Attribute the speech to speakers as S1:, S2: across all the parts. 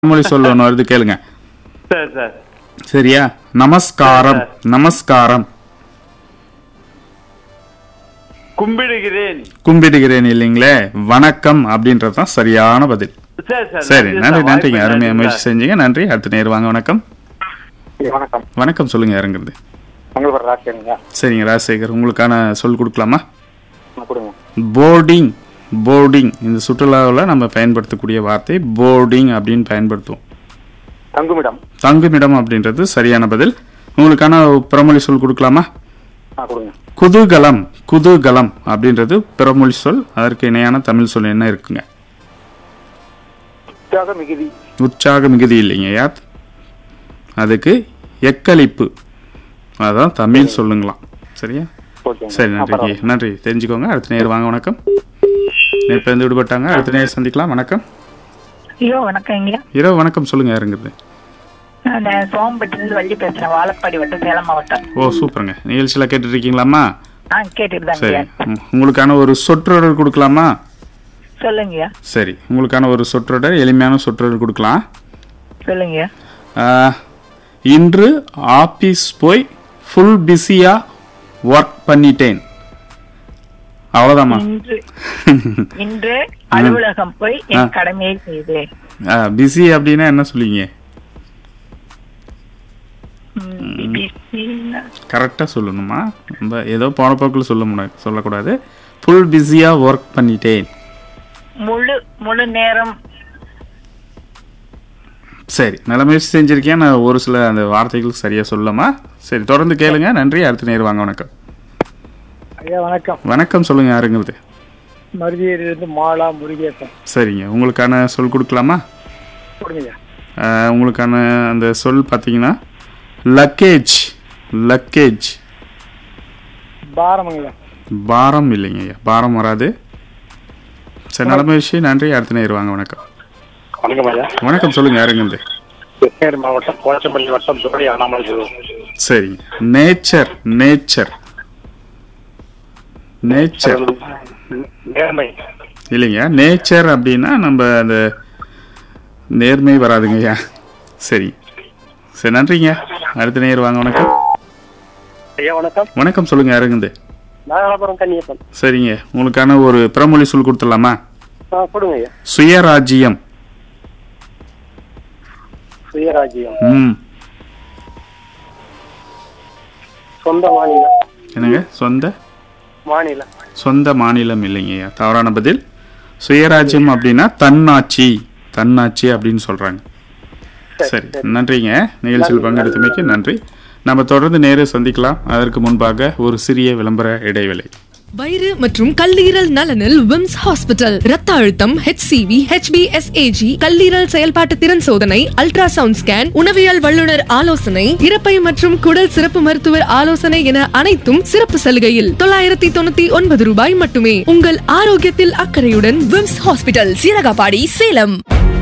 S1: மொழி சொல்ல ஒன்று வருது கேளுங்க
S2: சரி சார்
S1: சரியா நமஸ்காரம் நமஸ்காரம்
S2: கும்பிடுகிறேன்
S1: கும்பிடுகிறேன் இல்லைங்களே வணக்கம் அப்படின்றது தான் சரியான பதில்
S2: சரி சார்
S1: சரி நன்றி
S2: சார்.
S1: நன்றிங்க
S2: வாய்ப்புக்கு
S1: அருமையாக
S2: நன்றி
S1: முயற்சி
S2: சார்.
S1: செஞ்சீங்க நன்றி அடுத்த நேர் வாங்க வணக்கம்
S3: வணக்கம்
S1: வணக்கம் சொல்லுங்க யாருங்கிறது
S3: மங்களபுரம் ராஜேங்க
S1: சரிங்க ராஜசேகர் உங்களுக்கான சொல் கொடுக்கலாமா
S3: கொடுங்க
S1: போர்டிங் போர்டிங் இந்த சுற்றுலாவில் நம்ம பயன்படுத்தக்கூடிய வார்த்தை போர்டிங் அப்படின்னு பயன்படுத்துவோம்
S3: தங்குமிடம்
S1: தங்குமிடம் அப்படின்றது சரியான பதில் உங்களுக்கான பிறமொழி சொல் கொடுக்கலாமா
S3: ஆ கொடுங்க
S1: குதூகலம் குதூகலம் அப்படின்றது பிறமொழி சொல் அதற்கு இணையான தமிழ் சொல் என்ன இருக்குங்க
S3: உற்சாக மிகுதி
S1: உற்சாக மிகுதி இல்லைங்க யாத் அதுக்கு எக்களிப்பு அதான் தமிழ் சொல்லுங்களாம் சரியா
S3: ஓகே
S1: சரி நன்றி நன்றி தெரிஞ்சுக்கோங்க அடுத்த நேர் வாங்க வணக்கம் நேற்று வந்து விடுபட்டாங்க அடுத்த நேர் சந்திக்கலாம் வணக்கம்
S4: ஐயோ வணக்கங்க
S1: இரவு வணக்கம் சொல்லுங்க யாருங்கிறது
S4: நான் சோம்பட்டிலிருந்து வள்ளி பேசுறேன் வாழப்பாடி வட்டம் சேலம் மாவட்டம்
S1: ஓ சூப்பருங்க நிகழ்ச்சியில் கேட்டுட்டு இருக்கீங்களாம்மா
S4: ஆ கேட்டுட்டு
S1: சரி
S4: தாங்க
S1: உம், உங்களுக்கான ஒரு சொற்றொடர் கொடுக்கலாமா
S4: சொல்லுங்க
S1: சரி உங்களுக்கான ஒரு சொற்றொடர் எளிமையான சொற்றொடர் கொடுக்கலாம்
S4: சொல்லுங்க
S1: ஆஹ், இன்று ஆபீஸ் போய் ஃபுல் பிஸியா ஒர்க் பண்ணிட்டேன் அவ்வளோதாம்மா
S4: இன்று இன்று அலுவலகம் போய் என் கடமையை செய்தேன்
S1: பிஸி அப்படின்னா என்ன சொல்லுவீங்க
S4: ம், busy-ன்னா,
S1: கரெக்டாக சொல்லணுமா ரொம்ப ஏதோ போன போக்கில் சொல்ல முடியாது சொல்லக்கூடாது ஃபுல் பிஸியாக ஒர்க் பண்ணிட்டேன்
S4: முழு முழு நேரம்
S1: சரி நல்ல முயற்சி செஞ்சிருக்கேன் நான் ஒரு சில அந்த வார்த்தைகள் சரியாக சொல்லமா சரி தொடர்ந்து கேளுங்க நன்றி அடுத்த நேரம் வாங்க வணக்கம்
S3: ஐயா வணக்கம்
S1: வணக்கம் சொல்லுங்க யாருங்கிறது
S3: மருதியிலிருந்து மாலா முருகேசன்
S1: சரிங்க உங்களுக்கான சொல் கொடுக்கலாமா
S3: கொடுங்க
S1: ஆஹ், உங்களுக்கான அந்த சொல் பார்த்தீங்கன்னா லக்கேஜ் லக்கேஜ்
S3: பாரமங்கய்யா
S1: பாரம் இல்லைங்க ஐயா பாரம் வராது சரி நல்ல முயற்சி நன்றி அடுத்த நேரம் வாங்க வணக்கம்
S3: வணக்கம் ஐயா
S1: வணக்கம் சொல்லுங்க யாருங்கிறது
S3: கிருஷ்ணகிரி மாவட்டம் கோச்சம்பள்ளி வட்டம் ஜோடி அண்ணாமலை சொல்லுவோம்
S1: சரிங்க நேச்சர் நேச்சர் நேச்சர்
S3: நேர்மை
S1: இல்லைங்க நேச்சர் அப்படின்னா நம்ம அந்த நேர்மை வராதுங்கய்யா சரி சரி நன்றிங்க அடுத்த நேர் வாங்க வணக்கம்
S3: ஐயா வணக்கம்
S1: வணக்கம் சொல்லுங்க யாருங்குது
S3: நாகலாபுரம் கன்னியப்பன்
S1: சரிங்க உங்களுக்கான ஒரு பிறமொழி சொல் கொடுத்துடலாமா
S3: ஆ கொடுங்க ஐயா
S1: சுயராஜ்யம்
S3: சுயராஜ்யம்
S1: ம்
S3: சொந்த மாநிலம்
S1: என்னங்க சொந்த
S3: மாநிலம்
S1: சொந்த மாநிலம் இல்லைங்கய்யா தவறான பதில் சுயராஜ்யம் அப்படின்னா தன்னாட்சி தன்னாட்சி அப்படின்னு சொல்றாங்க சரி நன்றிங்க நிகழ்ச்சியில் பங்கெடுத்தமைக்கு நன்றி நம்ம தொடர்ந்து நேரு சந்திக்கலாம் அதற்கு முன்பாக ஒரு சிறிய விளம்பர இடைவேளை
S5: வயிறு மற்றும் கல்லீரல் நலனில் விம்ஸ் ஹாஸ்பிட்டல் ரத்த அழுத்தம் HCV HbSAg கல்லீரல் செயல்பாட்டு திறன் சோதனை அல்ட்ராசவுண்ட் ஸ்கேன் உணவியல் வல்லுநர் ஆலோசனை இறப்பை மற்றும் குடல் சிறப்பு மருத்துவர் ஆலோசனை என அனைத்தும் சிறப்பு சலுகையில் தொள்ளாயிரத்தி தொண்ணூத்தி ஒன்பது ரூபாய் மட்டுமே உங்கள் ஆரோக்கியத்தில் அக்கறையுடன் விம்ஸ் ஹாஸ்பிட்டல் சீரகாபாடி சேலம்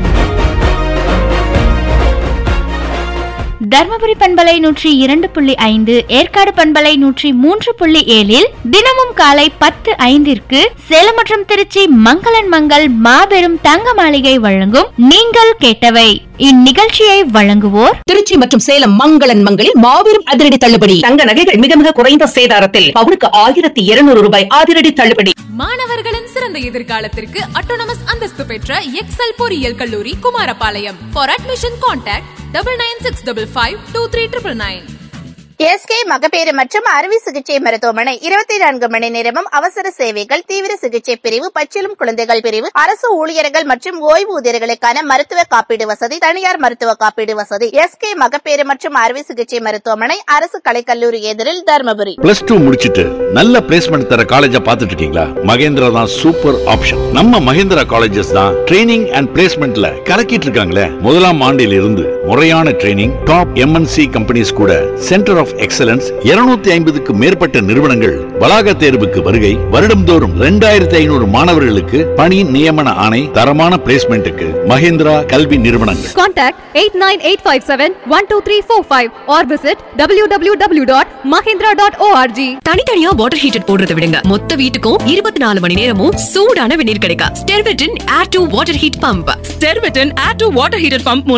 S6: தர்மபுரி பண்பலை நூற்றி இரண்டு புள்ளி ஐந்து ஏற்காடு பண்பலை நூற்றி மூன்று புள்ளி ஏழில் தினமும் காலை பத்து ஐந்திற்கு சேலம் மற்றும் திருச்சி மங்களன் மங்கள் மாபெரும் தங்க மாளிகை வழங்கும் நீங்கள் கேட்டவை இந்நிகழ்ச்சியை வழங்குவோர்
S7: திருச்சி மற்றும் சேலம் மங்களன் மங்களில் மாபெரும் அதிரடி தள்ளுபடி தங்க நகைகள் மிக மிக குறைந்த சேதாரத்தில் பவுனுக்கு ஆயிரத்தி இருநூறு ரூபாய் அதிரடி தள்ளுபடி
S8: மாணவர்களின் சிறந்த எதிர்காலத்திற்கு அட்டோனமஸ் அந்தஸ்து பெற்ற எக்ஸல் பொறியியல் கல்லூரி Kumarapalayam for admission contact double nine six double five two three triple nine
S9: SK மகப்பேறு மற்றும் அறுவை சிகிச்சை மருத்துவமனை இருபத்தி நான்கு மணி நேரமும் அவசர சேவைகள் தீவிர சிகிச்சை பிரிவு பச்சிலும் குழந்தைகள் பிரிவு அரசு ஊழியர்கள் மற்றும் ஓய்வூதியர்களுக்கான மருத்துவ காப்பீடு வசதி தனியார் மருத்துவ காப்பீடு வசதி எஸ்கே மகப்பேறு மற்றும் அறுவை சிகிச்சை மருத்துவமனை அரசு கலைக்கல்லூரி எதிரில் தருமபுரி
S10: பிளஸ் டூ முடிச்சிட்டு நல்ல பிளேஸ்மெண்ட் தர காலேஜா பார்த்துட்டு இருக்கீங்களா மகேந்திரா தான் சூப்பர் ஆப்ஷன் நம்ம மகேந்திரா காலேஜஸ் தான் ட்ரைனிங் அண்ட் பிளேஸ்மெண்ட்ல கலக்கிட்டு இருக்காங்களே முதலாம் ஆண்டில் இருந்து முறையான ட்ரைனிங் டாப் எம்என்சி கம்பெனிஸ் கூட சென்டர் ஆஃப் எக்ஸலன்ஸ் 250 ஐம்பதுக்கு மேற்பட்ட நிறுவனங்கள் வளாக தேர்வுக்கு வருகை வருடம்தோறும் ரெண்டாயிரத்தி ஐநூறு மாணவர்களுக்கு பணி நியமன ஆணை தரமான பிளேஸ்மெண்ட்டுக்கு மகேந்திரா கல்வி நிறுவனங்கள்
S8: contact eight nine eight five seven one two three four five or visit W W W dot Mahindra dot ORG
S5: தனித்தனியா வாட்டர் ஹீட்டர் போடுறத விடுங்க மொத்த வீட்டுக்கும் இருபத்தி நாலு மணி நேரமும் சூடான வெந்நீர் கிடைக்கும் ஸ்டெர்விட்டின் air to water heat pump ஸ்டெர்விட்டின் air to water heater pump